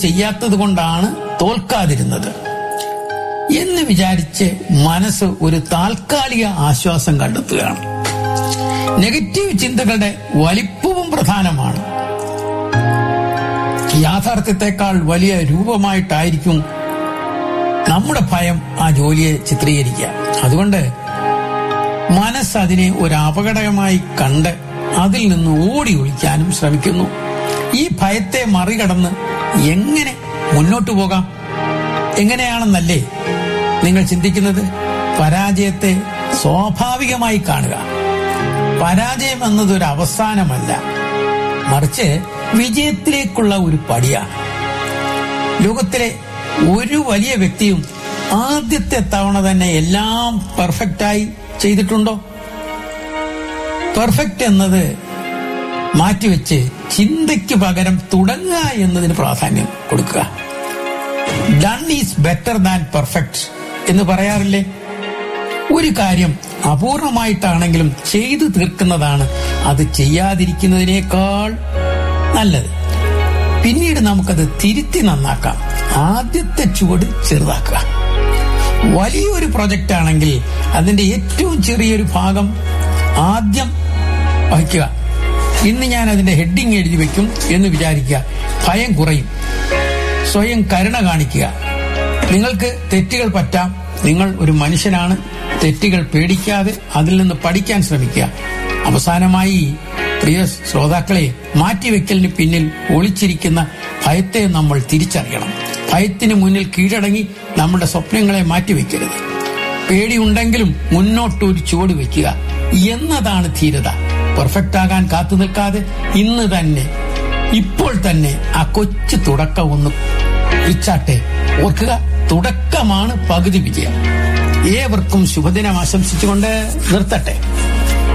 ചെയ്യാത്തത് കൊണ്ടാണ് തോൽക്കാതിരുന്നത് എന്ന് വിചാരിച്ച് മനസ്സ് ഒരു താൽക്കാലിക ആശ്വാസം കണ്ടെത്തുകയാണ് നെഗറ്റീവ് ചിന്തകളുടെ വലിപ്പവും പ്രധാനമാണ് യാഥാർത്ഥ്യത്തെക്കാൾ വലിയ രൂപമായിട്ടായിരിക്കും നമ്മുടെ ഭയം ആ ജോലിയെ ചിത്രീകരിക്കുക അതുകൊണ്ട് മനസ്സ് അതിനെ ഒരു അപകടമായി കണ്ട് അതിൽ നിന്ന് ഓടി ഒളിക്കാനും ശ്രമിക്കുന്നു ഈ ഭയത്തെ മറികടന്ന് എങ്ങനെ മുന്നോട്ടു പോകാം എങ്ങനെയാണെന്നല്ലേ നിങ്ങൾ ചിന്തിക്കുന്നത് പരാജയത്തെ സ്വാഭാവികമായി കാണുക പരാജയം എന്നതൊരു അവസാനമല്ല മറിച്ച് വിജയത്തിലേക്കുള്ള ഒരു പടിയാണ് ലോകത്തിലെ ഒരു വലിയ വ്യക്തിയും ആദ്യത്തെ തവണ തന്നെ എല്ലാം പെർഫെക്റ്റായി ചെയ്തിട്ടുണ്ടോ പെർഫെക്റ്റ് എന്നത് മാറ്റിവെച്ച് ചിന്തയ്ക്ക് പകരം തുടങ്ങുക എന്നതിന് പ്രാധാന്യം കൊടുക്കുക done is better than perfect എന്ന് പറയാറില്ലേ ഒരു കാര്യം അപൂർണമായിട്ടാണെങ്കിലും ചെയ്തു തീർക്കുന്നതാണ് അത് ചെയ്യാതിരിക്കുന്നതിനേക്കാൾ നല്ലത് പിന്നീട് നമുക്കത് തിരുത്തി നന്നാക്കാം ആദ്യത്തെ ചുവട് ചെറുതാക്കുക വലിയൊരു പ്രൊജക്റ്റ് ആണെങ്കിൽ അതിന്റെ ഏറ്റവും ചെറിയൊരു ഭാഗം ആദ്യം വഹിക്കുക ഇന്ന് ഞാൻ അതിന്റെ ഹെഡിങ് എഴുതി വെക്കും എന്ന് വിചാരിക്കുക ഭയം കുറയും സ്വയം കരുണ കാണിക്കുക നിങ്ങൾക്ക് തെറ്റുകൾ പറ്റാം നിങ്ങൾ ഒരു മനുഷ്യനാണ് തെറ്റുകൾ പേടിക്കാതെ അതിൽ നിന്ന് പഠിക്കാൻ ശ്രമിക്കുക അവസാനമായി പ്രിയ ശ്രോതാക്കളെ മാറ്റിവെക്കലിന് പിന്നിൽ ഒളിച്ചിരിക്കുന്ന ഭയത്തെ നമ്മൾ തിരിച്ചറിയണം ഭയത്തിന് മുന്നിൽ കീഴടങ്ങി നമ്മുടെ സ്വപ്നങ്ങളെ മാറ്റിവെക്കരുത് പേടിയുണ്ടെങ്കിലും മുന്നോട്ട് ഒരു ചുവട് വെക്കുക എന്നതാണ് ധീരത പെർഫെക്റ്റ് ആകാൻ കാത്തു നിൽക്കാതെ ഇന്ന് തന്നെ ഇപ്പോൾ തന്നെ ആ കൊച്ചു തുടക്കം ഒന്ന് വിച്ചാട്ടെ ഓർക്കുക തുടക്കമാണ് പകുതി വിജയം ഏവർക്കും ശുഭദിനം ആശംസിച്ചുകൊണ്ട് നിർത്തട്ടെ